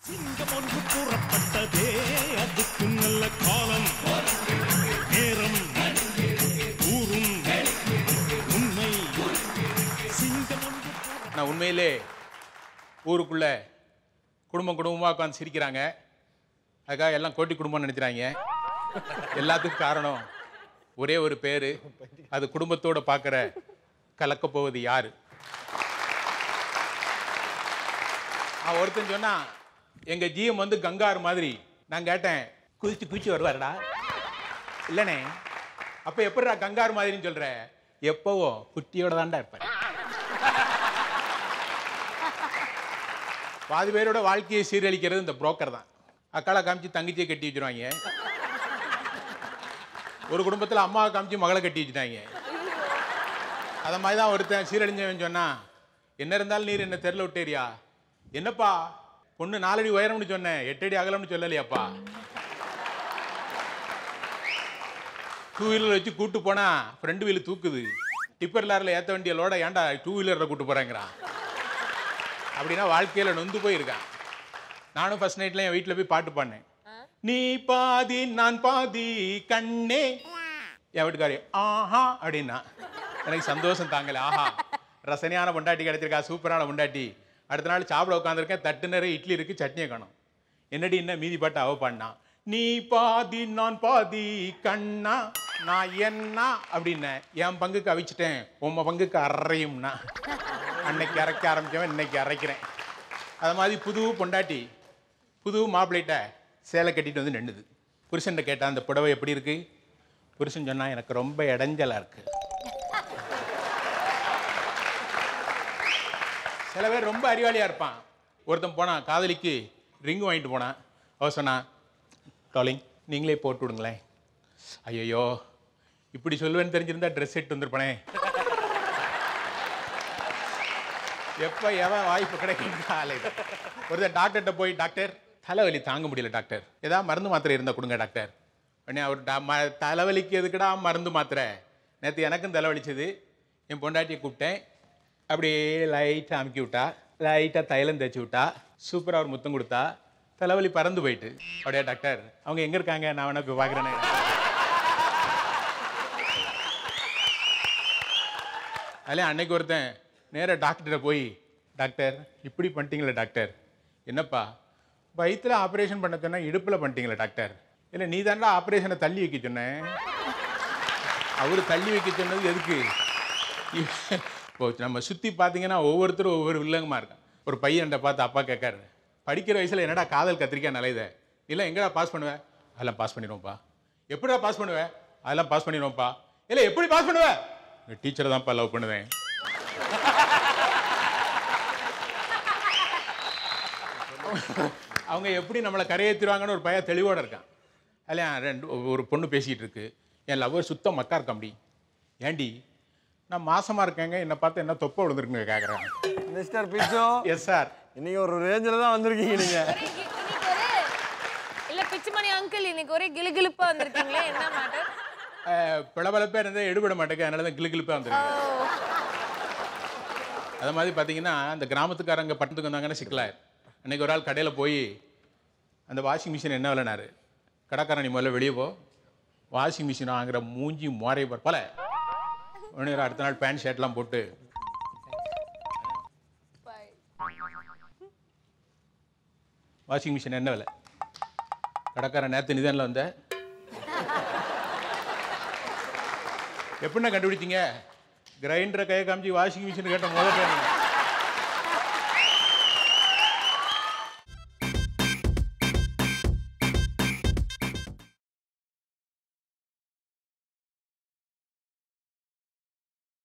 சிங்கம் ஒன்று கூறப்பட்டதே அதுக்கு நல்ல காலம் நேரம் ஊரும் உண்மை சிங்கம் ஒன்று நான் உண்மையிலே ஊருக்குள்ள குடும்பம் குடும்பமாக உட்காந்து சிரிக்கிறாங்க அதுக்காக எல்லாம் கோட்டி குடும்பம்னு நினைக்கிறாங்க எல்லாத்துக்கும் காரணம் ஒரே ஒரு பேர் அது குடும்பத்தோட பார்க்குற கலக்கப் போவது யாரு அவன் ஒருத்தன் சொன்னா எங்க ஜிஎம் வந்து கங்கார் மாதிரி நான் கேட்டேன் குதிச்சு குதிச்சு வருவாருடா இல்லைண்ணே அப்ப எப்படிடா கங்கார் மாதிரின்னு சொல்ற எப்பவோ குட்டியோட தான்டா இருப்பேன் பாதி பேரோட வாழ்க்கையை சீரழிக்கிறது இந்த புரோக்கர் தான் அக்காளை காமிச்சு தங்கச்சியை கட்டி வச்சிருவாங்க ஒரு குடும்பத்தில் அம்மாவை காமிச்சு மகளை கட்டி வச்சுட்டாங்க அத மாதிரி தான் ஒருத்தன் சீரழிஞ்சவன் சொன்னா என்ன இருந்தாலும் நீர் என்ன தெருல விட்டேரியா என்னப்பா பொண்ணு நாலடி உயரம்னு சொன்னேன் எட்டடி அகலம்னு சொல்லலையாப்பா டூ வீலர் வச்சு கூட்டு போனா ஃப்ரண்ட் வீல் தூக்குது டிப்பர் லாரில் ஏற்ற வேண்டிய லோட ஏன்டா டூ வீலரில் கூட்டு போறேங்கிறான் அப்படின்னா வாழ்க்கையில நொந்து போயிருக்கான் நானும் ஃபர்ஸ்ட் நைட்ல என் வீட்டில் போய் பாட்டு பாடினேன் நீ பாதி நான் பாதி கண்ணே என் வீட்டுக்காரி ஆஹா அப்படின்னா எனக்கு சந்தோஷம் தாங்கல ஆஹா ரசனையான பொண்டாட்டி கிடைச்சிருக்கா சூப்பரான பொண்டாட்டி அடுத்த நாள் சாப்பிட உட்காந்துருக்கேன் தட்டு நிறைய இட்லி இருக்கு சட்னியை காணும் என்னடி என்ன மீதி பாட்டு அவ பாடினா நீ பாதி நான் பாதி கண்ணா நான் என்ன அப்படின்னேன் என் பங்குக்கு அவிச்சிட்டேன் உம்ம பங்குக்கு அரையும்னா அன்னைக்கு அரைக்க ஆரம்பிச்சவன் இன்னைக்கு அரைக்கிறேன் அது மாதிரி புது பொண்டாட்டி புது மாப்பிள்ளைகிட்ட சேலை கட்டிட்டு வந்து நின்னுது புருஷன்ட்ட கேட்டான் அந்த புடவை எப்படி இருக்கு புருஷன் சொன்னா எனக்கு ரொம்ப இடைஞ்சலா இருக்கு சில பேர் ரொம்ப அறிவாளியா இருப்பான் ஒருத்தன் போனான் காதலிக்கு ரிங் வாங்கிட்டு போனான் அவ சொன்னா டாலிங் நீங்களே போட்டு விடுங்களேன் ஐயோ இப்படி சொல்லுவேன்னு தெரிஞ்சிருந்தா ட்ரெஸ் எடுத்து வந்திருப்பனே எப்போ எவன் வாய்ப்பு கிடைக்கும் காலை ஒருத்தர் டாக்டர்கிட்ட போய் டாக்டர் தலைவலி தாங்க முடியல டாக்டர் ஏதாவது மருந்து மாத்திரை இருந்தால் கொடுங்க டாக்டர் உடனே அவர் டா- ம- தலைவலிக்கு எதுக்குடா மருந்து மாத்திரை நேற்று எனக்கும் தலைவலிச்சது என் பொண்டாட்டியை கூப்பிட்டேன் அப்படியே லைட்டாக அமுக்கி விட்டா லைட்டாக தைலம் தேய்ச்சி விட்டா சூப்பராக ஒரு முத்தம் கொடுத்தா தலைவலி பறந்து போயிட்டு அப்படியே டாக்டர் அவங்க எங்கே இருக்காங்க நான் வேணா போய் பார்க்குறேனே அதில் அன்னைக்கு ஒருத்தன் நேராக டாக்டர்கிட்ட போய் டாக்டர் இப்படி பண்ணிட்டீங்களே டாக்டர் என்னப்பா வயிற்றுல ஆப்ரேஷன் பண்ண சொன்னா இடுப்பில் பண்ணிட்டீங்களே டாக்டர் இல்லை நீ தாண்டா ஆப்ரேஷனை தள்ளி வைக்க சொன்னேன் அவர் தள்ளி வைக்க சொன்னது எதுக்கு இப்போ நம்ம சுற்றி பார்த்தீங்கன்னா ஒவ்வொருத்தரும் ஒவ்வொரு வில்லங்கமாக இருக்கான் ஒரு பையன்கிட்ட பார்த்து அப்பா கேட்காரு படிக்கிற வயசில் என்னடா காதல் கத்திரிக்காய் நிலையுத இல்லை எங்கடா பாஸ் பண்ணுவேன் அதெல்லாம் பாஸ் பண்ணிடுவோம்ப்பா எப்படிடா பாஸ் பண்ணுவேன் அதெல்லாம் பாஸ் பண்ணிடுவோம்ப்பா இல்லை எப்படி பாஸ் பண்ணுவேன் டீச்சரை தான்ப்பா லவ் பண்ணுவேன் அவங்க எப்படி நம்மளை கரையேற்றுவாங்கன்னு ஒரு பையன் தெளிவோட இருக்கான் அதில் ரெண்டு ஒரு பொண்ணு பேசிகிட்டு இருக்கு என் லவ்வர் சுத்தம் மக்கா இருக்கம்படி ஏண்டி நான் மாசமா இருக்கேங்க என்னை பார்த்து என்ன தொப்பை விழுந்துருக்குங்க கேட்குறாங்க மிஸ்டர் பிச்சு எஸ் சார் இன்னைக்கு ஒரு ரேஞ்சில் தான் வந்திருக்கீங்க நீங்க இன்னைக்கு இன்னைக்கு ஒரு இல்ல பிச்சுமணி அங்கிள் இன்னைக்கு ஒரே கிளுகிளுப்பா வந்திருக்கீங்களே என்ன மேட்டர் பிளபலப்பே இருந்தால் எடுபட மாட்டேங்க அதனால தான் கிளு கிளுப்பாக வந்துருக்கு அது மாதிரி பார்த்தீங்கன்னா அந்த கிராமத்துக்காரங்க பட்டணத்துக்கு வந்தாங்கன்னா சிக்கலாயிரு அன்னைக்கு ஒரு ஆள் கடையில் போய் அந்த வாஷிங் மிஷின் என்ன விலைனாரு கடைக்காரன் நீ முதல்ல வெளியே போ வாஷிங் மிஷின் வாங்குற மூஞ்சி மோரை பல உடனே ஒரு அடுத்த நாள் பேண்ட் ஷர்ட்லாம் போட்டு வாஷிங் மிஷின் என்ன விலை கடைக்காரன் நேற்று நிதானில் வந்த எப்படிண்ணா கண்டுபிடிச்சீங்க கிரைண்டரை கையை காமிச்சு வாஷிங் மிஷின் கேட்ட முதல் பேருங்க